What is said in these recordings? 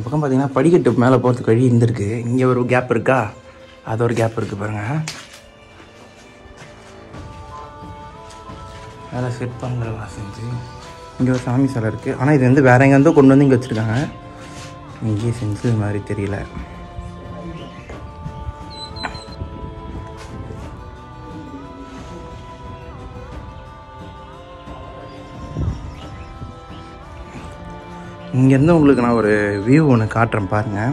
பக்கம் பார்த்தீங்கன்னா படிக்கட்டு மேலே போகிறதுக்கு வழி இருந்திருக்கு இங்கே ஒரு கேப் இருக்கா அது ஒரு கேப் இருக்குது பாருங்கள் மேலே செட் பண்ணல செஞ்சு இங்கே ஒரு சாமி சிலை இருக்குது ஆனால் இது வந்து வேற எங்கேருந்தோ கொண்டு வந்து இங்கே வச்சுருக்காங்க இங்கேயே செஞ்சு மாதிரி தெரியல இங்கேருந்து உங்களுக்கு நான் ஒரு வியூ ஒன்று காட்டுறேன் பாருங்கள்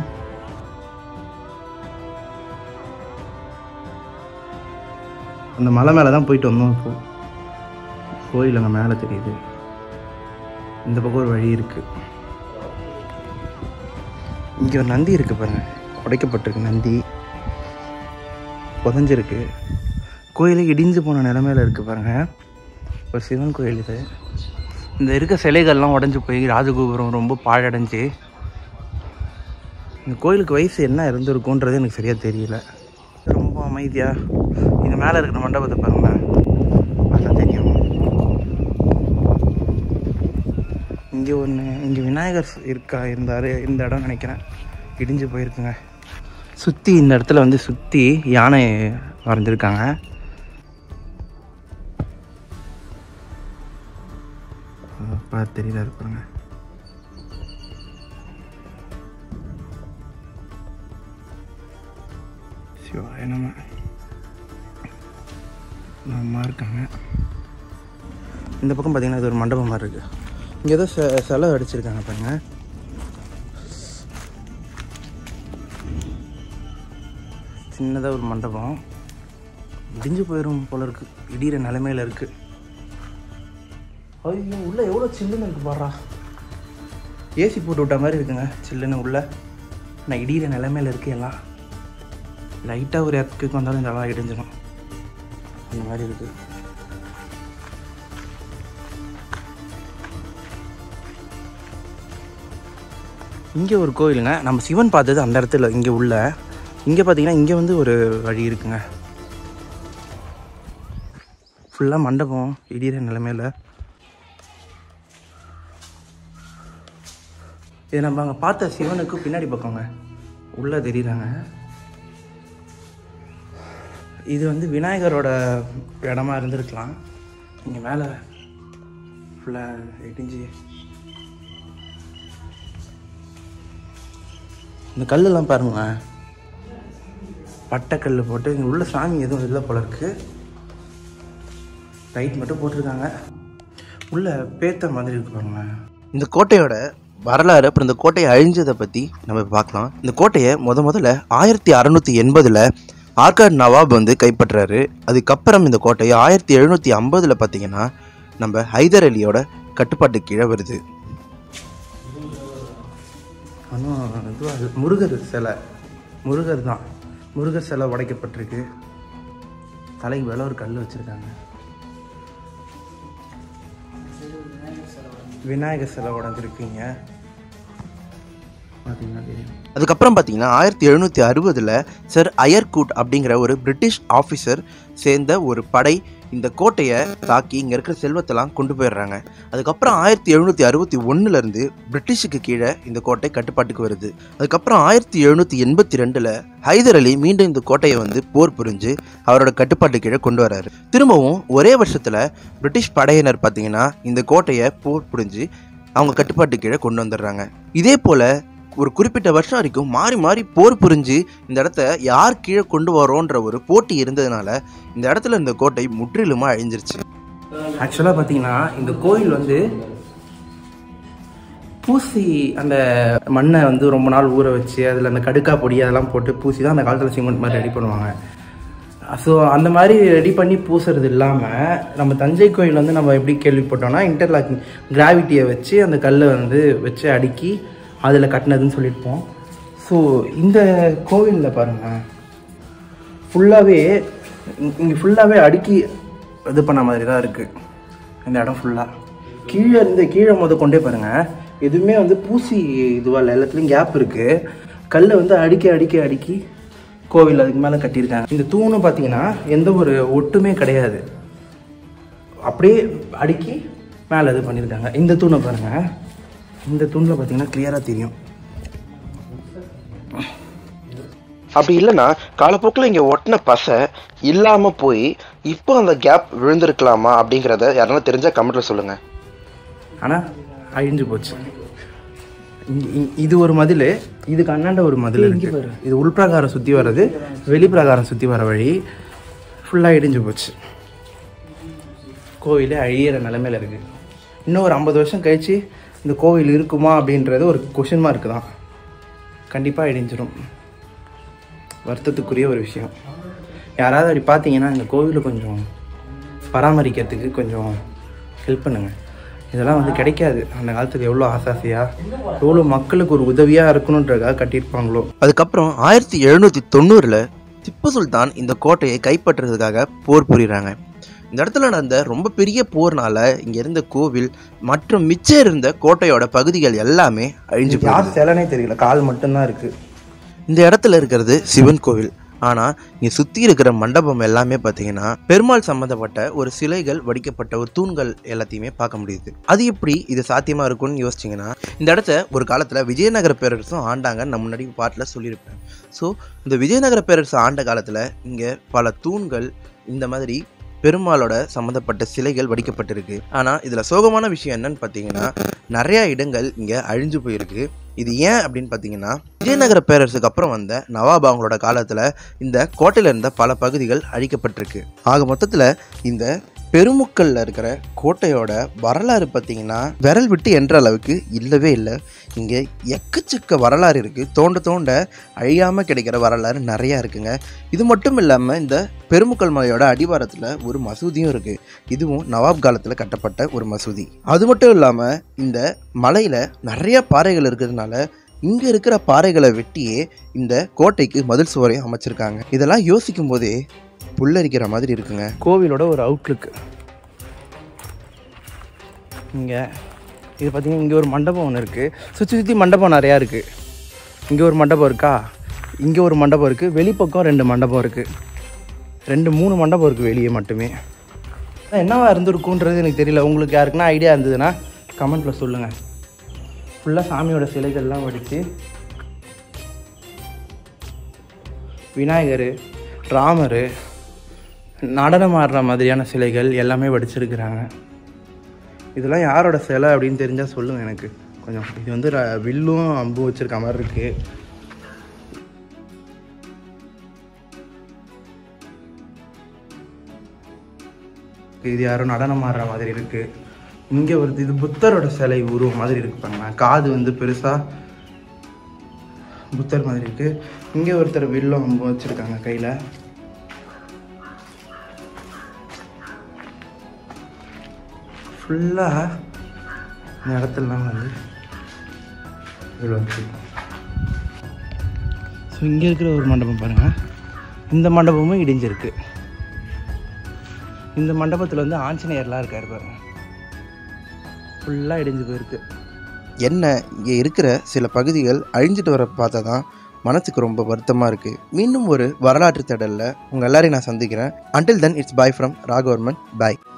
அந்த மலை மேலே தான் போயிட்டு வந்தோம் இப்போ கோயில் அங்கே மேலே தெரியுது இந்த பக்கம் ஒரு வழி இருக்குது இங்கே ஒரு நந்தி இருக்குது பாருங்க உடைக்கப்பட்டிருக்கு நந்தி புதஞ்சிருக்கு கோயிலே இடிஞ்சு போன நிலமையில இருக்குது பாருங்க ஒரு சிவன் கோயில் இது இந்த இருக்க சிலைகள்லாம் உடஞ்சி போய் ராஜகோபுரம் ரொம்ப பாழடைஞ்சு இந்த கோயிலுக்கு வயசு என்ன இருந்திருக்குன்றது எனக்கு சரியாக தெரியல ரொம்ப அமைதியாக இது மேலே இருக்கிற மண்டபத்தை பாருங்களேன் அதான் தெரியும் இங்கே ஒன்று இங்கே விநாயகர் இருக்கா இருந்தார் இந்த இடம் நினைக்கிறேன் இடிஞ்சு போயிருக்குங்க சுற்றி இந்த இடத்துல வந்து சுற்றி யானை வரைஞ்சிருக்காங்க பார்த்து தெரியல இருப்பாங்க சிவாய நம்ம நம்ம இருக்காங்க இந்த பக்கம் பார்த்தீங்கன்னா இது ஒரு மண்டபம் மாதிரி இருக்கு இங்கே ஏதோ செ செலவு அடிச்சிருக்காங்க பாருங்க சின்னதாக ஒரு மண்டபம் இடிஞ்சு போயிடும் போல இருக்கு இடிகிற நிலைமையில இருக்கு ஐயோ உள்ள எவ்வளோ சில்லுன்னு இருக்கு பாடுறா ஏசி போட்டு விட்ட மாதிரி இருக்குங்க சில்லுன்னு உள்ள நான் இடிகிற நிலைமையில இருக்கு எல்லாம் லைட்டாக ஒரு இடத்துக்கு வந்தாலும் இந்த இடம் இடிஞ்சிடும் அந்த மாதிரி இருக்குது இங்கே ஒரு கோயிலுங்க நம்ம சிவன் பார்த்தது அந்த இடத்துல இங்கே உள்ள இங்கே பார்த்தீங்கன்னா இங்கே வந்து ஒரு வழி இருக்குங்க ஃபுல்லாக மண்டபம் இடிகிற நிலைமையில இது நம்ம அங்கே பார்த்த சிவனுக்கு பின்னாடி பக்கங்க உள்ளே தெரியுறாங்க இது வந்து விநாயகரோட இடமா இருந்திருக்கலாம் இங்கே மேலே ஃபுல்லாக இடிஞ்சு இந்த கல்லெல்லாம் பாருங்க பட்டைக்கல் போட்டு இங்கே உள்ள சாமி எதுவும் இல்லை போல இருக்கு லைட் மட்டும் போட்டிருக்காங்க உள்ள பேத்த மாதிரி இருக்கு பாருங்க இந்த கோட்டையோட வரலாறு அப்புறம் இந்த கோட்டையை அழிஞ்சதை பற்றி நம்ம இப்ப பார்க்கலாம் இந்த கோட்டையை முத முதல்ல ஆயிரத்தி அறநூற்றி எண்பதில் ஆர்காட் நவாப் வந்து கைப்பற்றுறாரு அதுக்கப்புறம் இந்த கோட்டையை ஆயிரத்தி எழுநூற்றி ஐம்பதில் பார்த்தீங்கன்னா நம்ம ஹைதர் அலியோட கட்டுப்பாட்டு கீழே வருது ஆனால் இதுவா அது முருகர் சிலை முருகர் தான் முருகர் சிலை உடைக்கப்பட்டிருக்கு தலைக்கு மேலே ஒரு கல் வச்சுருக்காங்க விநாயகர் சிலை உடஞ்சிருக்கீங்க பார்த்தீங்கன்னா தெரியும் அதுக்கப்புறம் பார்த்தீங்கன்னா ஆயிரத்தி எழுநூற்றி அறுபதில் சர் அயர்கூட் அப்படிங்கிற ஒரு பிரிட்டிஷ் ஆஃபீஸர் சேர்ந்த ஒரு படை இந்த கோட்டையை தாக்கி இங்கே இருக்கிற செல்வத்தெல்லாம் கொண்டு போயிடுறாங்க அதுக்கப்புறம் ஆயிரத்தி எழுநூற்றி அறுபத்தி ஒன்றுலேருந்து பிரிட்டிஷுக்கு கீழே இந்த கோட்டை கட்டுப்பாட்டுக்கு வருது அதுக்கப்புறம் ஆயிரத்தி எழுநூற்றி எண்பத்தி ரெண்டில் ஹைதர் அலி மீண்டும் இந்த கோட்டையை வந்து போர் புரிஞ்சு அவரோட கட்டுப்பாட்டு கீழே கொண்டு வராரு திரும்பவும் ஒரே வருஷத்தில் பிரிட்டிஷ் படையினர் பார்த்தீங்கன்னா இந்த கோட்டையை போர் புரிஞ்சு அவங்க கட்டுப்பாட்டு கீழே கொண்டு வந்துடுறாங்க இதே போல் ஒரு குறிப்பிட்ட வருஷம் வரைக்கும் மாறி மாறி போர் புரிஞ்சு இந்த இடத்த யார் கீழே கொண்டு வரோன்ற ஒரு போட்டி இருந்ததுனால இந்த இடத்துல இந்த கோட்டை முற்றிலுமா அழிஞ்சிருச்சு ஆக்சுவலாக பார்த்தீங்கன்னா இந்த கோயில் வந்து பூசி அந்த மண்ணை வந்து ரொம்ப நாள் ஊற வச்சு அதில் அந்த கடுக்கா பொடி அதெல்லாம் போட்டு பூசி தான் அந்த காலத்தில் சிமெண்ட் மாதிரி ரெடி பண்ணுவாங்க ஸோ அந்த மாதிரி ரெடி பண்ணி பூசுறது இல்லாமல் நம்ம தஞ்சை கோயில் வந்து நம்ம எப்படி கேள்விப்பட்டோம்னா இன்டர்லாக்கிங் கிராவிட்டியை வச்சு அந்த கல்லை வந்து வச்சு அடுக்கி அதில் கட்டினதுன்னு சொல்லியிருப்போம் ஸோ இந்த கோவிலில் பாருங்கள் ஃபுல்லாகவே இங்கே ஃபுல்லாகவே அடுக்கி இது பண்ண மாதிரி தான் இருக்குது இந்த இடம் ஃபுல்லாக கீழே இருந்து கீழே முத கொண்டே பாருங்கள் எதுவுமே வந்து பூசி இதுவாக இல்லை எல்லாத்துலேயும் கேப் இருக்குது கல்லை வந்து அடுக்கி அடுக்கி அடுக்கி கோவில் அதுக்கு மேலே கட்டியிருக்காங்க இந்த தூணும் பார்த்தீங்கன்னா எந்த ஒரு ஒட்டுமே கிடையாது அப்படியே அடுக்கி மேலே இது பண்ணியிருக்காங்க இந்த தூணை பாருங்கள் இந்த தூணில் பார்த்தீங்கன்னா கிளியராக தெரியும் அப்படி இல்லைன்னா காலப்போக்கில் இங்கே ஒட்டின பசை இல்லாமல் போய் இப்போ அந்த கேப் விழுந்திருக்கலாமா அப்படிங்கிறத யாருன்னா தெரிஞ்சால் கமெண்ட்டில் சொல்லுங்கள் ஆனால் அழிஞ்சு போச்சு இங்க- இ- இது ஒரு மதில் இதுக்கு அண்ணாண்ட ஒரு மதில் இருக்கு இது உள்பிரகாரம் சுற்றி வர்றது வெளிப்பிரகாரம் சுற்றி வர வழி ஃபுல்லாக இடிஞ்சு போச்சு கோவிலே அழியிற நிலமையில இருக்குது இன்னும் ஒரு ஐம்பது வருஷம் கழிச்சு இந்த கோவில் இருக்குமா அப்படின்றது ஒரு கொஷின் மார்க் தான் கண்டிப்பாக இடிஞ்சிரும் வருத்தத்துக்குரிய ஒரு விஷயம் யாராவது அப்படி பார்த்தீங்கன்னா இந்த கோவிலை கொஞ்சம் பராமரிக்கிறதுக்கு கொஞ்சம் ஹெல்ப் பண்ணுங்க இதெல்லாம் வந்து கிடைக்காது அந்த காலத்துக்கு எவ்வளோ ஆசாசியாக எவ்வளோ மக்களுக்கு ஒரு உதவியாக இருக்கணுன்றதுக்காக கட்டியிருப்பாங்களோ அதுக்கப்புறம் ஆயிரத்தி எழுநூற்றி தொண்ணூறில் திப்பு சுல்தான் இந்த கோட்டையை கைப்பற்றுறதுக்காக போர் புரியுறாங்க இந்த இடத்துல நடந்த ரொம்ப பெரிய போர்னால இங்க இருந்த கோவில் மற்றும் மிச்சம் இருந்த கோட்டையோட பகுதிகள் எல்லாமே அழிஞ்சு போகுது யார் சிலனே தெரியல கால் மட்டும்தான் இருக்குது இந்த இடத்துல இருக்கிறது சிவன் கோவில் ஆனா இங்க சுத்தி இருக்கிற மண்டபம் எல்லாமே பாத்தீங்கன்னா பெருமாள் சம்பந்தப்பட்ட ஒரு சிலைகள் வடிக்கப்பட்ட ஒரு தூண்கள் எல்லாத்தையுமே பார்க்க முடியுது அது எப்படி இது சாத்தியமா இருக்கும்னு யோசிச்சிங்கன்னா இந்த இடத்த ஒரு காலத்துல விஜயநகர பேரரசும் ஆண்டாங்க நான் முன்னாடி பாட்டில் சொல்லியிருப்பேன் ஸோ இந்த விஜயநகர பேரரசு ஆண்ட காலத்துல இங்க பல தூண்கள் இந்த மாதிரி பெருமாளோட சம்மந்தப்பட்ட சிலைகள் வடிக்கப்பட்டிருக்கு ஆனால் இதில் சோகமான விஷயம் என்னன்னு பார்த்தீங்கன்னா நிறையா இடங்கள் இங்கே அழிஞ்சு போயிருக்கு இது ஏன் அப்படின்னு பார்த்தீங்கன்னா விஜயநகர பேரரசுக்கு அப்புறம் வந்த நவாப் அவங்களோட காலத்தில் இந்த கோட்டையில் இருந்த பல பகுதிகள் அழிக்கப்பட்டிருக்கு ஆக மொத்தத்தில் இந்த பெருமுக்கல்ல இருக்கிற கோட்டையோட வரலாறு பார்த்தீங்கன்னா விரல் விட்டு என்ற அளவுக்கு இல்லவே இல்லை இங்கே எக்கச்சக்க வரலாறு இருக்குது தோண்ட தோண்ட அழியாமல் கிடைக்கிற வரலாறு நிறையா இருக்குங்க இது மட்டும் இல்லாமல் இந்த பெருமுக்கல் மலையோட அடிவாரத்தில் ஒரு மசூதியும் இருக்குது இதுவும் நவாப் காலத்தில் கட்டப்பட்ட ஒரு மசூதி அது மட்டும் இல்லாமல் இந்த மலையில் நிறைய பாறைகள் இருக்கிறதுனால இங்கே இருக்கிற பாறைகளை வெட்டியே இந்த கோட்டைக்கு மதில் சுவரையும் அமைச்சிருக்காங்க இதெல்லாம் யோசிக்கும் போதே புல்லரிக்கிற மாதிரி இருக்குங்க கோவிலோட ஒரு அவுட்லுக்கு இங்கே இது பார்த்தீங்கன்னா இங்கே ஒரு மண்டபம் ஒன்று இருக்குது சுற்றி சுற்றி மண்டபம் நிறையா இருக்குது இங்கே ஒரு மண்டபம் இருக்கா இங்கே ஒரு மண்டபம் இருக்குது வெளிப்பக்கம் ரெண்டு மண்டபம் இருக்குது ரெண்டு மூணு மண்டபம் இருக்குது வெளியே மட்டுமே அதான் என்னவா இருந்திருக்குன்றது எனக்கு தெரியல உங்களுக்கு யாருக்குன்னா ஐடியா இருந்ததுன்னா கமெண்ட்டில் சொல்லுங்கள் ஃபுல்லாக சாமியோட சிலைகள்லாம் வடித்து விநாயகர் ராமர் நடனம் ஆடுற மாதிரியான சிலைகள் எல்லாமே வடிச்சிருக்கிறாங்க இதெல்லாம் யாரோட சிலை அப்படின்னு தெரிஞ்சால் சொல்லுங்கள் எனக்கு கொஞ்சம் இது வந்து ர- வில்லும் அம்பும் வச்சிருக்க மாதிரி இருக்குது இது யாரும் நடனம் ஆடுற மாதிரி இருக்குது இங்கே வருது இது புத்தரோட சிலை உருவம் மாதிரி இருக்கு பாருங்களேன் காது வந்து பெருசாக புத்தர் மாதிரி இருக்குது இங்கே ஒருத்தர் வில்லும் அம்பும் வச்சுருக்காங்க கையில் ஃபுல்லாக இந்த இடத்துலலாம் வந்து இவ்வளோ வச்சுருக்கோம் ஸோ இங்கே இருக்கிற ஒரு மண்டபம் பாருங்கள் இந்த மண்டபமும் இடிஞ்சிருக்கு இந்த மண்டபத்தில் வந்து ஆஞ்சநேயர்லாம் இருக்கார் பாருங்க ஃபுல்லாக இடிஞ்சு போயிருக்கு என்ன இங்கே இருக்கிற சில பகுதிகள் அழிஞ்சிட்டு வர பார்த்தா தான் மனசுக்கு ரொம்ப வருத்தமாக இருக்குது மீண்டும் ஒரு வரலாற்று தேடலில் உங்கள் எல்லாரையும் நான் சந்திக்கிறேன் until then it's bye from Ragavarman bye